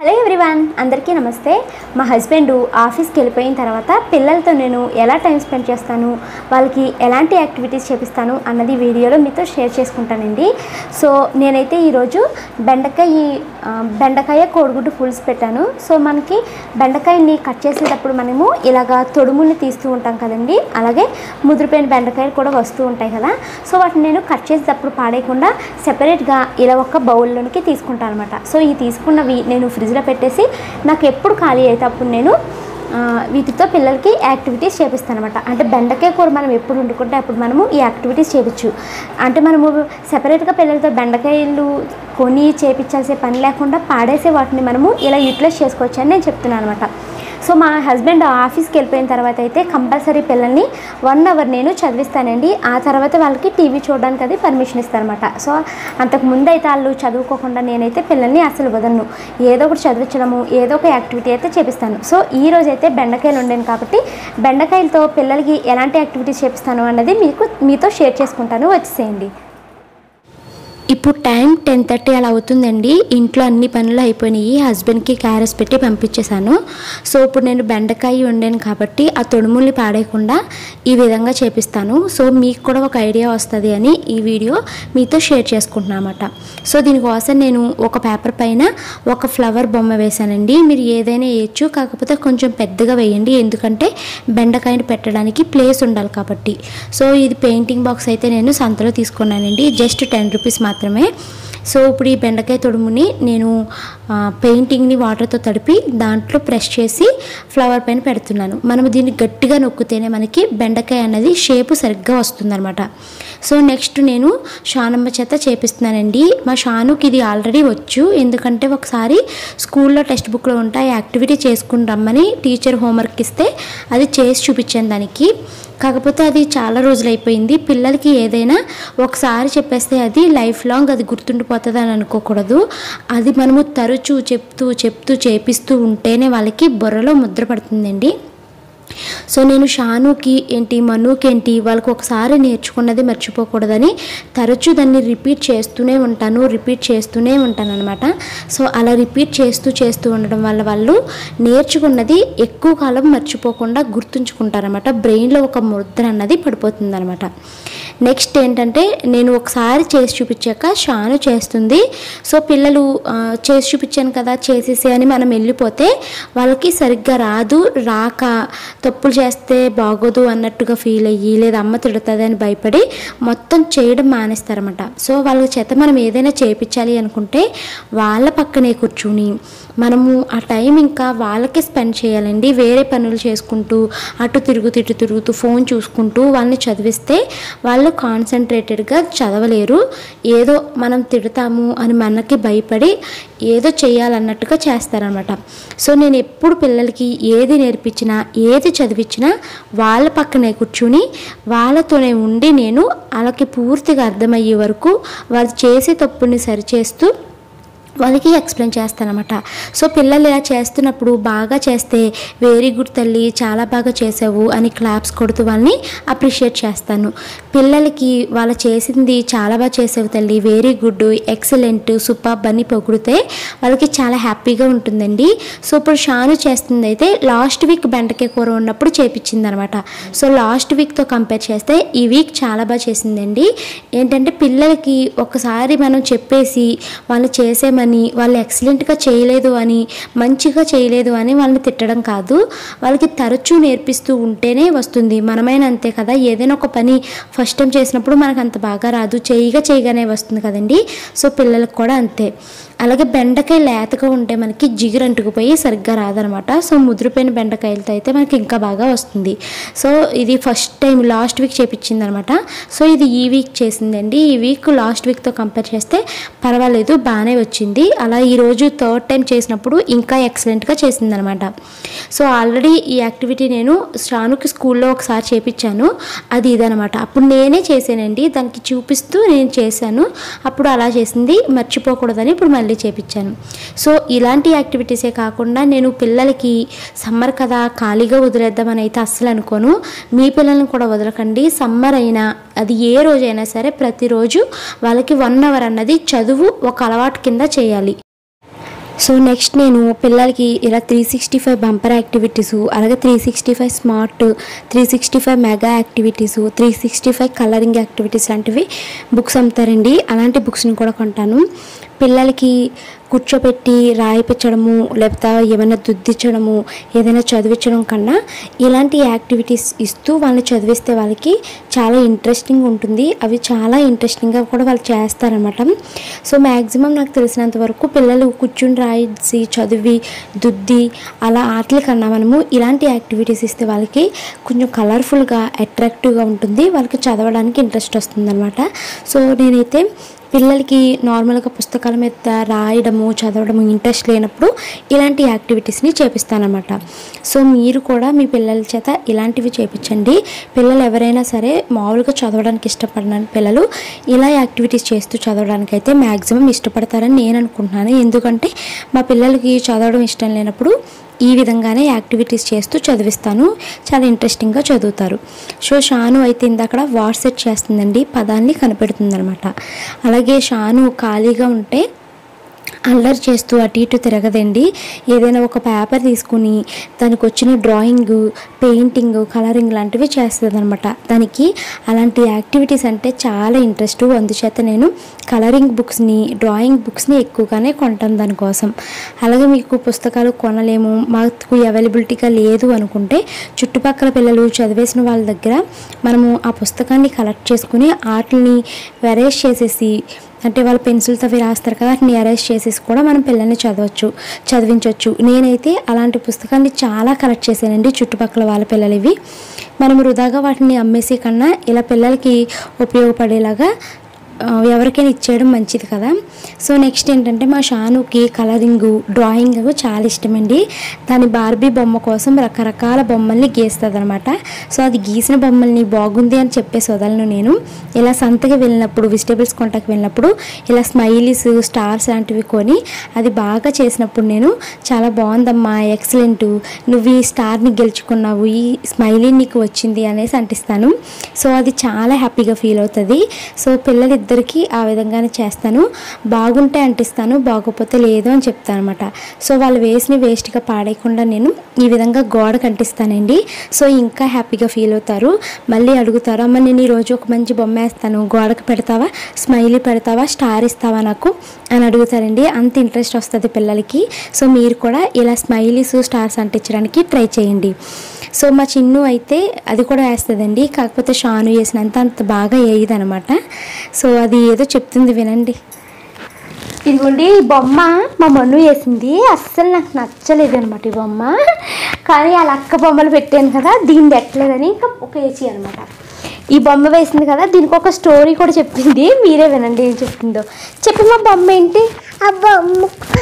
Hello everyone అందరికీ నమస్తే మా హస్బెండ్ ఆఫీస్కి వెళ్ళిపోయిన తర్వాత పిల్లలతో నేను ఎలా టైం స్పెండ్ చేస్తాను వాళ్ళకి ఎలాంటి యాక్టివిటీస్ చేపిస్తాను అన్నది వీడియోలో మీతో షేర్ చేసుకుంటానండి సో నేనైతే ఈరోజు బెండకాయ ఆ, బెండకాయ కోడిగుడ్డు పులుసు పెట్టాను సో మనకి బెండకాయని కట్ చేసేటప్పుడు మనము ఇలాగా తొడుముల్ని తీస్తూ ఉంటాం కదండి అలాగే ముదిరిపోయిన బెండకాయలు కూడా వస్తూ ఉంటాయి కదా సో వాటిని నేను కట్ చేసేటప్పుడు పాడేయకుండా సెపరేట్గా ఇలా ఒక బౌల్లోనికి తీసుకుంటాను అనమాట సో ఈ తీసుకున్నవి నేను ఫ్రిడ్జ్లో పెట్టేసి నాకు ఎప్పుడు ఖాళీ అయితే అప్పుడు నేను ఆ, వీటితో పిల్లలకి యాక్టివిటీస్ చేపిస్తాను అనమాట అంటే బెండకాయ కూర మనం ఎప్పుడు వండుకుంటే అప్పుడు మనము ఈ యాక్టివిటీస్ చేపించు అంటే మనము సెపరేట్గా పిల్లలతో బెండకాయలు కొని చేపించాల్సే పని లేకుండా పాడేసే వాటిని మనము ఇలా యూటిలైజ్ చేసుకోవచ్చు అని నేను చెప్తున్నాను అనమాట సో మా హస్బెండ్ ఆఫీస్కి వెళ్ళిపోయిన తర్వాత అయితే కంపల్సరీ పిల్లల్ని వన్ అవర్ నేను చదివిస్తానండి ఆ తర్వాత వాళ్ళకి టీవీ చూడడానికి అది పర్మిషన్ ఇస్తారనమాట సో అంతకు ముందు అయితే వాళ్ళు చదువుకోకుండా నేనైతే పిల్లల్ని అసలు వదలను ఏదో ఒకటి చదివించడము ఏదో ఒక యాక్టివిటీ అయితే చేపిస్తాను సో ఈ రోజు అయితే బెండకాయలు ఉండేను కాబట్టి బెండకాయలతో పిల్లలకి ఎలాంటి యాక్టివిటీస్ చేపిస్తాను అన్నది మీకు మీతో షేర్ చేసుకుంటాను వచ్చేసేయండి ఇప్పుడు టైం టెన్ థర్టీ అలా అవుతుందండి ఇంట్లో అన్ని పనులు అయిపోయినాయి హస్బెండ్కి క్యారెస్ పెట్టి పంపించేశాను సో ఇప్పుడు నేను బెండకాయ వండాను కాబట్టి ఆ తొడుముల్ని పాడేయకుండా ఈ విధంగా చేపిస్తాను సో మీకు కూడా ఒక ఐడియా వస్తుంది అని ఈ వీడియో మీతో షేర్ చేసుకుంటున్నాను అనమాట సో దీనికోసం నేను ఒక పేపర్ పైన ఒక ఫ్లవర్ బొమ్మ వేశానండి మీరు ఏదైనా వేయచ్చు కాకపోతే కొంచెం పెద్దగా వేయండి ఎందుకంటే బెండకాయని పెట్టడానికి ప్లేస్ ఉండాలి కాబట్టి సో ఇది పెయింటింగ్ బాక్స్ అయితే నేను సంతలో తీసుకున్నానండి జస్ట్ టెన్ రూపీస్ మాత్రమే సో ఇప్పుడు ఈ బెండకాయ తొడుముని నేను ఆ, పెయింటింగ్ని వాటర్తో తడిపి దాంట్లో ప్రెస్ చేసి ఫ్లవర్ పైన పెడుతున్నాను మనం దీన్ని గట్టిగా నొక్కితేనే మనకి బెండకాయ అన్నది షేపు సరిగ్గా వస్తుందన్నమాట సో నెక్స్ట్ నేను షానమ్మ చేత చేపిస్తున్నానండి మా షానుకి ఇది ఆల్రెడీ వచ్చు ఎందుకంటే ఒకసారి స్కూల్లో టెక్స్ట్ బుక్లో ఉంటే ఆ యాక్టివిటీ చేసుకుని రమ్మని టీచర్ హోంవర్క్ ఇస్తే అది చేసి చూపించాను దానికి కాకపోతే అది చాలా రోజులు అయిపోయింది పిల్లలకి ఏదైనా ఒకసారి చెప్పేస్తే అది లైఫ్ లాంగ్ అది గుర్తుండిపోతుంది అని అనుకోకూడదు అది మనము తరచూ చెప్తూ చెప్తూ చేపిస్తూ ఉంటేనే వాళ్ళకి బుర్రలో ముద్ర పడుతుందండి సో నేను షానుకి ఏంటి మనుకి ఏంటి వాళ్ళకి ఒకసారి నేర్చుకున్నది మర్చిపోకూడదని తరచూ దాన్ని రిపీట్ చేస్తూనే ఉంటాను రిపీట్ చేస్తూనే ఉంటాను అనమాట సో అలా రిపీట్ చేస్తూ చేస్తూ ఉండడం వల్ల వాళ్ళు నేర్చుకున్నది ఎక్కువ కాలం మర్చిపోకుండా గుర్తుంచుకుంటారనమాట బ్రెయిన్లో ఒక ముద్ర అన్నది పడిపోతుంది అనమాట నెక్స్ట్ ఏంటంటే నేను ఒకసారి చేసి చూపించాక షాను చేస్తుంది సో పిల్లలు ఆ, చేసి చూపించాను కదా చేసేసి అని మనం వెళ్ళిపోతే వాళ్ళకి సరిగ్గా రాదు రాక తప్పులు చేస్తే బాగోదు అన్నట్టుగా ఫీల్ అయ్యి లేదా అమ్మ తిడుతుంది అని భయపడి మొత్తం చేయడం మానేస్తారన్నమాట సో వాళ్ళ చేత మనం ఏదైనా చేయించాలి అనుకుంటే వాళ్ళ పక్కనే కూర్చుని మనము ఆ టైం ఇంకా వాళ్ళకే స్పెండ్ చేయాలండి వేరే పనులు చేసుకుంటూ అటు తిరుగుతూ ఇటు తిరుగుతూ ఫోన్ చూసుకుంటూ వాళ్ళని చదివిస్తే వాళ్ళు కాన్సన్ట్రేటెడ్గా చదవలేరు ఏదో మనం తిడతాము అని మనకి భయపడి ఏదో చేయాలన్నట్టుగా చేస్తారనమాట సో నేను ఎప్పుడు పిల్లలకి ఏది నేర్పించినా ఏది చదివించినా వాళ్ళ పక్కనే కూర్చుని వాళ్ళతోనే ఉండి నేను వాళ్ళకి పూర్తిగా అర్థమయ్యే వరకు వాళ్ళు చేసే తప్పుని సరిచేస్తూ వాళ్ళకి ఎక్స్ప్లెయిన్ చేస్తానమాట సో పిల్లలు ఇలా చేస్తున్నప్పుడు బాగా చేస్తే వెరీ గుడ్ తల్లి చాలా బాగా చేసావు అని క్లాప్స్ కొడుతూ వాళ్ళని అప్రిషియేట్ చేస్తాను పిల్లలకి వాళ్ళు చేసింది చాలా బాగా చేసావు తల్లి వెరీ గుడ్ ఎక్సలెంట్ సూపర్ అని పొగిడితే వాళ్ళకి చాలా హ్యాపీగా ఉంటుందండి సో ఇప్పుడు షాను చేస్తుంది అయితే లాస్ట్ వీక్ బెండకాయ కూర ఉన్నప్పుడు చేపించింది అనమాట సో లాస్ట్ వీక్తో కంపేర్ చేస్తే ఈ వీక్ చాలా బాగా చేసిందండి ఏంటంటే పిల్లలకి ఒకసారి మనం చెప్పేసి వాళ్ళు చేసేమని వాళ్ళు ఎక్సలెంట్గా చేయలేదు అని మంచిగా చేయలేదు అని వాళ్ళని తిట్టడం కాదు వాళ్ళకి తరచూ నేర్పిస్తూ ఉంటేనే వస్తుంది మనమైనా అంతే కదా ఏదైనా ఒక పని ఫస్ట్ టైం చేసినప్పుడు మనకు అంత బాగా రాదు చేయగా చేయగానే వస్తుంది కదండి సో పిల్లలకు కూడా అంతే అలాగే బెండకాయ లేతగా ఉంటే మనకి జిగురు అంటుకుపోయి సరిగ్గా రాదనమాట సో ముదిరిపోయిన బెండకాయలతో అయితే మనకి ఇంకా బాగా వస్తుంది సో ఇది ఫస్ట్ టైం లాస్ట్ వీక్ చేపించింది అనమాట సో ఇది ఈ వీక్ చేసిందండి ఈ వీక్ లాస్ట్ వీక్తో కంపేర్ చేస్తే పర్వాలేదు బాగానే వచ్చింది అలా ఈరోజు థర్డ్ టైం చేసినప్పుడు ఇంకా ఎక్సలెంట్గా చేసిందనమాట సో ఆల్రెడీ ఈ యాక్టివిటీ నేను షానుకి స్కూల్లో ఒకసారి చేపించాను అది ఇదనమాట అప్పుడు నేనే చేశానండి దానికి చూపిస్తూ నేను చేశాను అప్పుడు అలా చేసింది మర్చిపోకూడదని ఇప్పుడు మళ్ళీ చేపించాను సో ఇలాంటి యాక్టివిటీసే కాకుండా నేను పిల్లలకి సమ్మర్ కదా ఖాళీగా వదిలేద్దామని అయితే అస్సలు అనుకోను మీ పిల్లల్ని కూడా వదలకండి సమ్మర్ అయినా అది ఏ రోజైనా సరే ప్రతిరోజు వాళ్ళకి వన్ అవర్ అన్నది చదువు ఒక అలవాటు కింద చేయాలి సో నెక్స్ట్ నేను పిల్లలకి ఇలా three sixty five bumper activities అలాగే three sixty five smart three sixty five mega activities three sixty five colouring activities లాంటివి బుక్స్ అమ్ముతారండి అలాంటి బుక్స్ని కూడా కొంటాను పిల్లలకి కూర్చోపెట్టి రాయిపించడము లేకపోతే ఏమైనా దుద్దించడము ఏదైనా చదివించడం కన్నా ఇలాంటి యాక్టివిటీస్ ఇస్తూ వాళ్ళని చదివిస్తే వాళ్ళకి చాలా ఇంట్రెస్టింగ్ ఉంటుంది అవి చాలా ఇంట్రెస్టింగ్గా కూడా వాళ్ళు చేస్తారనమాట సో మ్యాక్సిమం నాకు తెలిసినంత వరకు పిల్లలు కూర్చుని రాయించి చదివి దుద్ది అలా ఆటల కన్నా మనము ఇలాంటి యాక్టివిటీస్ ఇస్తే వాళ్ళకి కొంచెం కలర్ఫుల్గా అట్రాక్టివ్గా ఉంటుంది వాళ్ళకి చదవడానికి ఇంట్రెస్ట్ వస్తుంది సో నేనైతే పిల్లలకి నార్మల్గా పుస్తకాల మీద రాయడము చదవడము ఇంట్రెస్ట్ లేనప్పుడు ఇలాంటి యాక్టివిటీస్ని చేపిస్తానమాట సో మీరు కూడా మీ పిల్లల చేత ఇలాంటివి చేపించండి పిల్లలు ఎవరైనా సరే మామూలుగా చదవడానికి ఇష్టపడిన పిల్లలు ఇలా యాక్టివిటీస్ చేస్తూ చదవడానికి అయితే మ్యాక్సిమం ఇష్టపడతారని నేను అనుకుంటున్నాను ఎందుకంటే మా పిల్లలకి చదవడం ఇష్టం లేనప్పుడు ఈ విధంగానే యాక్టివిటీస్ చేస్తూ చదివిస్తాను చాలా ఇంట్రెస్టింగ్గా చదువుతారు సో షాను అయితే ఇందాక వాట్సెట్ చేస్తుందండి పదాన్ని కనిపెడుతుందనమాట అలాగే షాను ఖాళీగా ఉంటే అల్లరి చేస్తూ అటు ఇటు తిరగదండి ఏదైనా ఒక పేపర్ తీసుకుని దానికి వచ్చిన డ్రాయింగ్ పెయింటింగ్ కలరింగ్ లాంటివి చేస్తుంది అనమాట దానికి అలాంటి యాక్టివిటీస్ అంటే చాలా ఇంట్రెస్ట్ అందుచేత నేను కలరింగ్ బుక్స్ని డ్రాయింగ్ బుక్స్ని ఎక్కువగానే కొంటాను దానికోసం అలాగే మీకు పుస్తకాలు కొనలేము మాకు అవైలబిలిటీగా లేదు అనుకుంటే చుట్టుపక్కల పిల్లలు చదివేసిన వాళ్ళ దగ్గర మనము ఆ పుస్తకాన్ని కలెక్ట్ చేసుకుని వాటిని వెరేజ్ చేసేసి అంటే వాళ్ళు పెన్సిల్తో అవి రాస్తారు కదా వాటిని అరేంజ్ చేసేసి కూడా మనం పిల్లల్ని చదవచ్చు చదివించవచ్చు నేనైతే అలాంటి పుస్తకాన్ని చాలా కలెక్ట్ చేశానండి చుట్టుపక్కల వాళ్ళ పిల్లలు ఇవి మనం వృధాగా వాటిని అమ్మేసి కన్నా ఇలా పిల్లలకి ఉపయోగపడేలాగా ఆ, ఎవరికైనా ఇచ్చేయడం మంచిది కదా సో నెక్స్ట్ ఏంటంటే మా షానుకి కలరింగ్ డ్రాయింగ్ చాలా ఇష్టమండి దాని బార్బీ బొమ్మ కోసం రకరకాల బొమ్మల్ని గీస్తుంది అనమాట సో అది గీసిన బొమ్మల్ని బాగుంది అని చెప్పేసి వదలను నేను ఇలా సంతకి వెళ్ళినప్పుడు వెజిటేబుల్స్ కొంటకి వెళ్ళినప్పుడు ఇలా స్మైలీస్ స్టార్స్ లాంటివి కొని అది బాగా చేసినప్పుడు నేను చాలా బాగుందమ్మా ఎక్సలెంట్ నువ్వు ఈ స్టార్ని గెలుచుకున్నావు ఈ స్మైలీ నీకు వచ్చింది అనేసి అంటిస్తాను సో అది చాలా హ్యాపీగా ఫీల్ అవుతుంది సో పిల్లలిద్దరికీ ఆ విధంగానే చేస్తాను బాగుంటే అంటిస్తాను బాగోపోతే లేదు అని చెప్తాను అనమాట సో వాళ్ళు వేసిన వేస్ట్గా పాడేయకుండా నేను ఈ విధంగా గోడకు అంటిస్తానండి సో ఇంకా హ్యాపీగా ఫీల్ అవుతారు మళ్ళీ అడుగుతారు అమ్మ నేను ఈరోజు ఒక మంచి బొమ్మ వేస్తాను గోడకు పెడతావా స్మైలీ పెడతావా స్టార్ ఇస్తావా నాకు అని అడుగుతారండి అంత ఇంట్రెస్ట్ వస్తుంది పిల్లలకి సో మీరు కూడా ఇలా స్మైలీస్ స్టార్స్ అంటించడానికి ట్రై చేయండి సో మా చిన్ను అయితే అది కూడా వేస్తుందండి కాకపోతే షాను వేసినంత అంత బాగా వేయదనమాట సో అది ఏదో చెప్తుంది వినండి ఇదిగోండి ఈ బొమ్మ మా మన్ను వేసింది అస్సలు నాకు నచ్చలేదు అనమాట ఈ బొమ్మ కానీ ఆ లక్క బొమ్మలు పెట్టాను కదా దీన్ని పెట్టలేదని ఇంకా ఒక ఏసీ అనమాట ఈ బొమ్మ వేసింది కదా దీనికి ఒక స్టోరీ కూడా చెప్పింది మీరే వినండి ఏం చెప్తుందో చెప్పి మా బొమ్మ ఏంటి ఆ బొమ్మ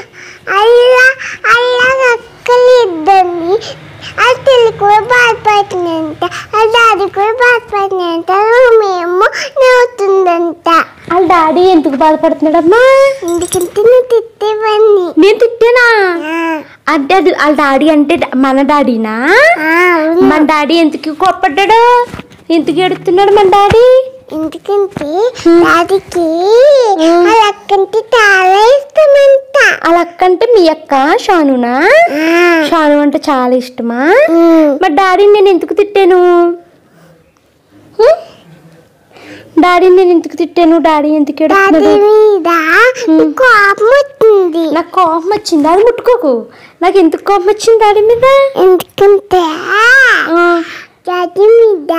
అల్లా అల్లా నక్కలు ఇద్దండి ఆ తల్లి కూడా బాధపడుతుందంట ఆ డాడీ కూడా బాధపడుతుందంట మేము నవ్వుతుందంట వాళ్ళ డాడీ ఎందుకు బాధపడుతున్నాడమ్మా ఎందుకంటే నువ్వు తిట్టేవన్నీ నేను తిట్టానా ఆ, అంటే అది వాళ్ళ డాడీ అంటే డ- మన డాడీనా ఆ, అవును. మన డాడీ ఎందుకు కోప్పడ్డాడు ఎందుకు ఎడుతున్నాడు మన డాడీ ఎందుకంటే డాడీకి ఆ లక్కంటే చాలా ఇష్టమంట వాళ్ళ అక్క అంటే మీ అక్క షానునా ఆ, షాను అంటే చాలా ఇష్టమా ఉమ్. మరి డాడీని నేను ఎందుకు తిట్టాను హ్మ్? డాడీని నేను ఎందుకు తిట్టాను డాడీ ఎందుకు డాడీ ఎడుతున్నాడు మీద నీకు కోపం వచ్చింది నాకు కోపం వచ్చింది అది ముట్టుకోకు నాకు ఎందుకు కోపం వచ్చింది డాడీ మీద ఎందుకంటే ఆ, డాడీ మీద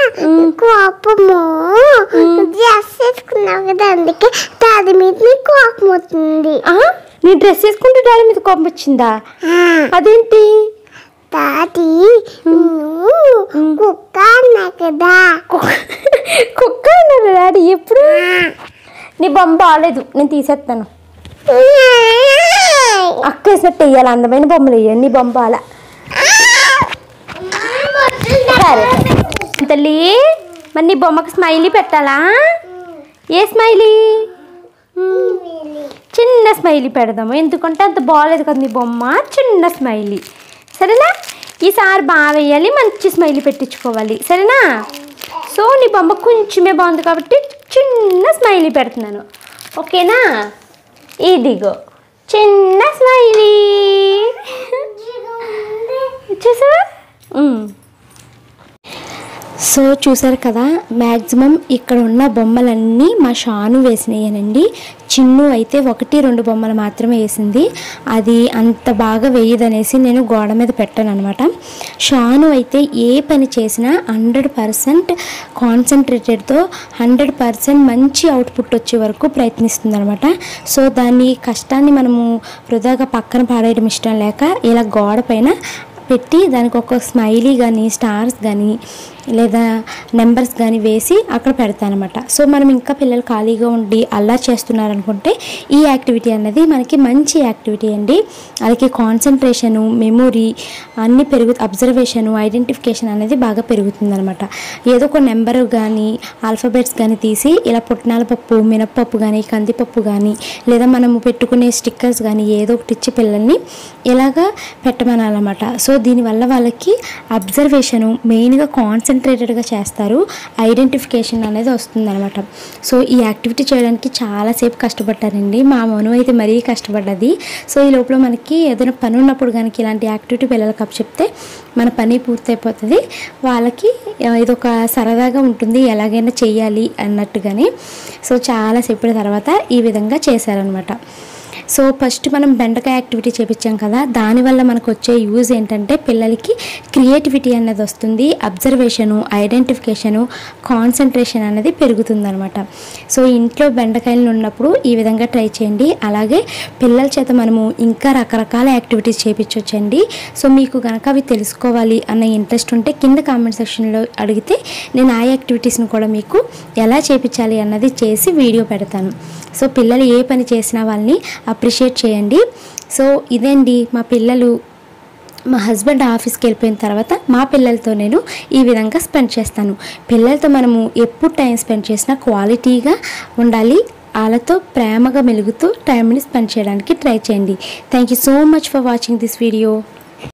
కోపము డ్రెస్ వేసుకున్నావు కదా అందుకే డాడీ మీద నీకు కోపం అవుతుంది ఆ, నీ డ్రెస్ వేసుకుంటే డాడీ మీద కోపం వచ్చిందా ఆ, అదేంటి డాడీ నువ్వు కుక్క అన్నా కదా కుక్క అన్నాడు డాడీ ఎప్పుడు నీ బొమ్మ బాగాలేదు నేను తీసేస్తాను అక్క వేసినట్టు వేయాలి అందమైన బొమ్మలు వేయాలి నీ బొమ్మ బాల సరే తల్లి మరి నీ బొమ్మకి స్మైలీ పెట్టాలా ఏ స్మైలీ మ్మ్. చిన్న స్మైలీ పెడదాము ఎందుకంటే అంత బాగాలేదు కదా నీ బొమ్మ చిన్న స్మైలీ సరేనా ఈసారి బాగా వేయాలి మంచి స్మైలీ పెట్టించుకోవాలి సరేనా సో నీ బొమ్మ కొంచెమే బాగుంది కాబట్టి చిన్న స్మైలీ పెడుతున్నాను ఓకేనా ఇదిగో చిన్న స్మైలీ చూసావా సో చూసారు కదా మ్యాక్సిమం ఇక్కడ ఉన్న బొమ్మలన్నీ మా షాను వేసినాయనండి చిన్ను అయితే ఒకటి రెండు బొమ్మలు మాత్రమే వేసింది అది అంత బాగా వేయదనేసి నేను గోడ మీద పెట్టాను అనమాట షాను అయితే ఏ పని చేసినా హండ్రెడ్ పర్సెంట్ కాన్సన్ట్రేటెడ్తో హండ్రెడ్ పర్సెంట్ మంచి అవుట్పుట్ వచ్చే వరకు ప్రయత్నిస్తుంది అనమాట సో దాన్ని కష్టాన్ని మనము వృధాగా పక్కన పాడేయడం ఇష్టం లేక ఇలా గోడ పైన పెట్టి దానికి ఒక స్మైలీ కానీ స్టార్స్ కానీ లేదా నెంబర్స్ కానీ వేసి అక్కడ పెడతానమాట సో మనం ఇంకా పిల్లలు ఖాళీగా ఉండి అలా చేస్తున్నారనుకుంటే ఈ యాక్టివిటీ అన్నది మనకి మంచి యాక్టివిటీ అండి వాళ్ళకి కాన్సన్ట్రేషను మెమొరీ అన్నీ పెరుగు అబ్జర్వేషను ఐడెంటిఫికేషన్ అనేది బాగా పెరుగుతుంది అనమాట ఏదో ఒక నెంబర్ కానీ ఆల్ఫాబెట్స్ కానీ తీసి ఇలా పుట్నాల పప్పు మినప్పప్పు కానీ కందిపప్పు కానీ లేదా మనము పెట్టుకునే స్టిక్కర్స్ కానీ ఏదో ఒకటి ఇచ్చి పిల్లల్ని ఇలాగా పెట్టమనాలన్నమాట సో దీనివల్ల వాళ్ళకి అబ్జర్వేషను మెయిన్గా కాన్సన్ట్రేటెడ్గా చేస్తారు ఐడెంటిఫికేషన్ అనేది వస్తుందన్నమాట సో ఈ యాక్టివిటీ చేయడానికి చాలాసేపు కష్టపడ్డారండి మా మను అయితే మరీ కష్టపడ్డది సో ఈ లోపల మనకి ఏదైనా పని ఉన్నప్పుడు కనుక ఇలాంటి యాక్టివిటీ పిల్లలకు చెప్తే మన పని పూర్తయిపోతుంది వాళ్ళకి ఆ, ఇదొక సరదాగా ఉంటుంది ఎలాగైనా చెయ్యాలి అన్నట్టుగానే సో చాలాసేపటి తర్వాత ఈ విధంగా చేశారనమాట సో ఫస్ట్ మనం బెండకాయ యాక్టివిటీ చేపించాం కదా దానివల్ల మనకు వచ్చే యూజ్ ఏంటంటే పిల్లలకి క్రియేటివిటీ అనేది వస్తుంది అబ్జర్వేషను ఐడెంటిఫికేషను కాన్సన్ట్రేషన్ అనేది పెరుగుతుందనమాట సో ఇంట్లో బెండకాయలు ఉన్నప్పుడు ఈ విధంగా ట్రై చేయండి అలాగే పిల్లల చేత మనము ఇంకా రకరకాల యాక్టివిటీస్ చేయించవచ్చండి సో మీకు కనుక అవి తెలుసుకోవాలి అన్న ఇంట్రెస్ట్ ఉంటే కింద కామెంట్ సెక్షన్లో అడిగితే నేను ఆ యాక్టివిటీస్ని కూడా మీకు ఎలా చేయించాలి అన్నది చేసి వీడియో పెడతాను సో పిల్లలు ఏ పని చేసినా వాళ్ళని అప్రిషియేట్ చేయండి సో ఇదండి మా పిల్లలు మా హస్బెండ్ ఆఫీస్కి వెళ్ళిపోయిన తర్వాత మా పిల్లలతో నేను ఈ విధంగా స్పెండ్ చేస్తాను పిల్లలతో మనము ఎప్పుడు టైం స్పెండ్ చేసినా క్వాలిటీగా ఉండాలి వాళ్ళతో ప్రేమగా మెలుగుతూ టైంని స్పెండ్ చేయడానికి ట్రై చేయండి thank you so much for watching this video